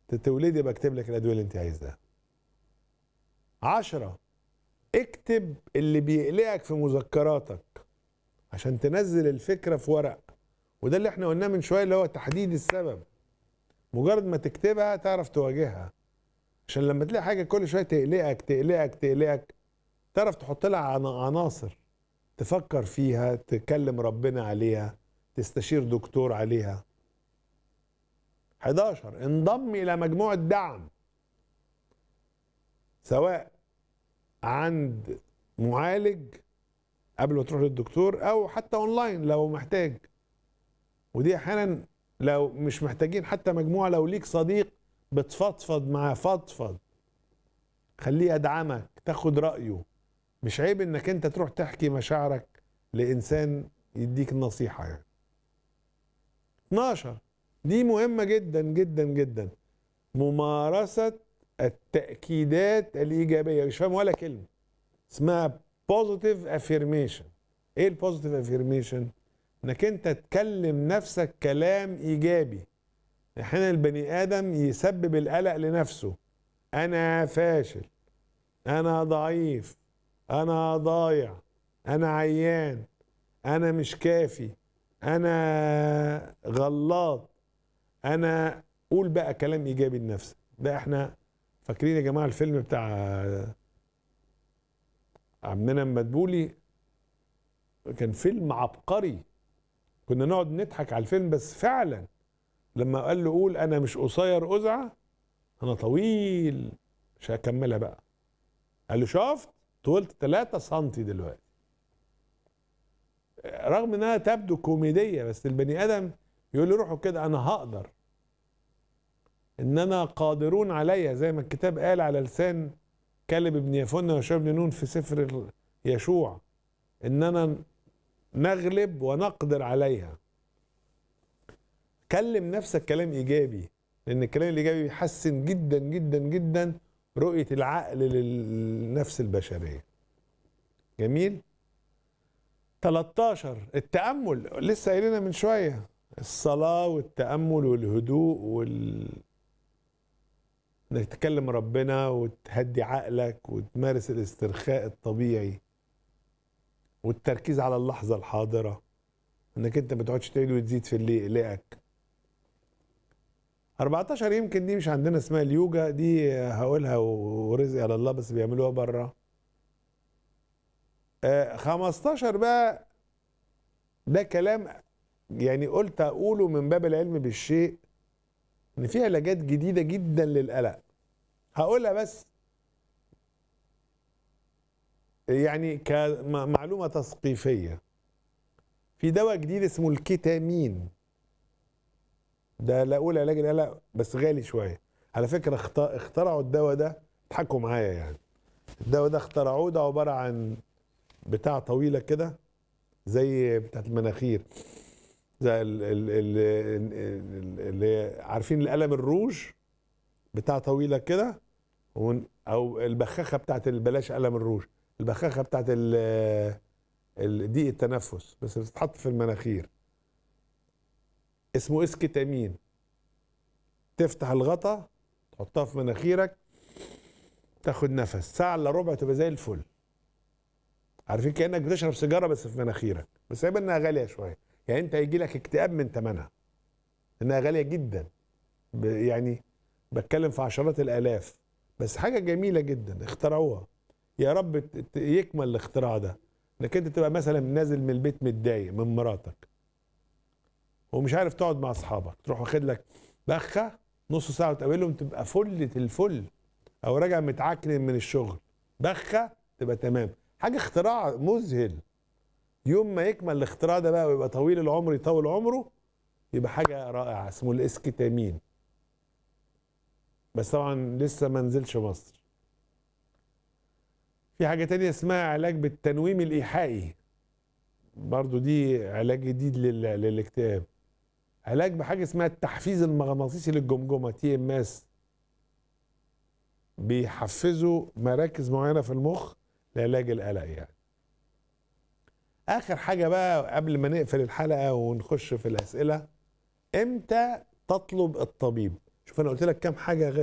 تولدي بكتب لك الادويه اللي انت عايزاها عشرة اكتب اللي بيقلقك في مذكراتك عشان تنزل الفكرة في ورق وده اللي احنا قلناه من شوية اللي هو تحديد السبب مجرد ما تكتبها تعرف تواجهها عشان لما تلاقي حاجة كل شوية تقلقك تقلقك تقلقك تعرف تحط لها عناصر تفكر فيها تكلم ربنا عليها تستشير دكتور عليها 11 انضم الى مجموعه دعم سواء عند معالج قبل ما تروح للدكتور او حتى اونلاين لو محتاج ودي احيانا لو مش محتاجين حتى مجموعه لو ليك صديق بتفضفض معاه فضفض خليه يدعمك تاخد رايه مش عيب انك انت تروح تحكي مشاعرك لانسان يديك النصيحه يعني 12 دي مهمه جدا جدا جدا ممارسه التاكيدات الايجابيه مش فاهم ولا كلمه اسمها بوزيتيف افيرميشن ايه البوزيتيف افيرميشن انك انت تكلم نفسك كلام ايجابي احيانا البني ادم يسبب القلق لنفسه انا فاشل انا ضعيف انا ضايع انا عيان انا مش كافي انا غلط انا قول بقى كلام ايجابي لنفسك ده احنا فاكرين يا جماعه الفيلم بتاع عمنا مدبولي كان فيلم عبقري كنا نقعد نضحك على الفيلم بس فعلا لما قال له قول انا مش قصير ازعه انا طويل مش هكملها بقى قال له شفت طولت 3 سم دلوقتي رغم انها تبدو كوميديه بس البني ادم يقول له روحوا كده انا هقدر اننا قادرون عليها زي ما الكتاب قال على لسان كلب ابن يفن وشاب بن نون في سفر يشوع اننا نغلب ونقدر عليها كلم نفسك كلام ايجابي لان الكلام الايجابي بيحسن جدا جدا جدا رؤيه العقل للنفس البشريه جميل 13 التامل لسه قايلينها من شويه الصلاه والتامل والهدوء وال انك تكلم ربنا وتهدي عقلك وتمارس الاسترخاء الطبيعي والتركيز على اللحظه الحاضره انك انت ما تقعدش تعيد وتزيد في اللي يقلقك 14 يمكن دي مش عندنا اسمها اليوجا دي هقولها ورزقي على الله بس بيعملوها بره 15 بقى ده كلام يعني قلت اقوله من باب العلم بالشيء ان في علاجات جديده جدا للقلق هقولها بس يعني كمعلومه تثقيفيه في دواء جديد اسمه الكيتامين ده لا اقول علاج القلق بس غالي شويه على فكره اخترعوا الدواء ده اضحكوا معايا يعني الدواء ده اخترعوه ده عباره عن بتاع طويله كده زي بتاعت المناخير زي اللي عارفين القلم الروج بتاع طويله كده او البخاخه بتاعت بلاش قلم الروج البخاخه بتاعت ضيق التنفس بس بتتحط في المناخير اسمه اسكتامين تفتح الغطا تحطها في مناخيرك تاخد نفس ساعه الا ربع تبقى زي الفل عارفين كانك بتشرب سيجاره بس في مناخيرك بس عيب انها غاليه شويه يعني انت هيجي لك اكتئاب من ثمنها انها غاليه جدا يعني بتكلم في عشرات الالاف بس حاجه جميله جدا اخترعوها يا رب يكمل الاختراع ده انك انت تبقى مثلا نازل من البيت متضايق من مراتك ومش عارف تقعد مع اصحابك تروح واخد لك بخه نص ساعه وتقابلهم تبقى فله الفل او راجع متعكنن من الشغل بخه تبقى تمام حاجه اختراع مذهل يوم ما يكمل الاختراع ده بقى ويبقى طويل العمر يطول عمره يبقى حاجه رائعه اسمه الاسكتامين بس طبعا لسه ما نزلش مصر في حاجه تانية اسمها علاج بالتنويم الايحائي برضو دي علاج جديد للاكتئاب علاج بحاجه اسمها التحفيز المغناطيسي للجمجمه تي ام اس بيحفزوا مراكز معينه في المخ لعلاج القلق يعني اخر حاجه بقى قبل ما نقفل الحلقه ونخش في الاسئله امتى تطلب الطبيب شوف انا قلت لك كام حاجه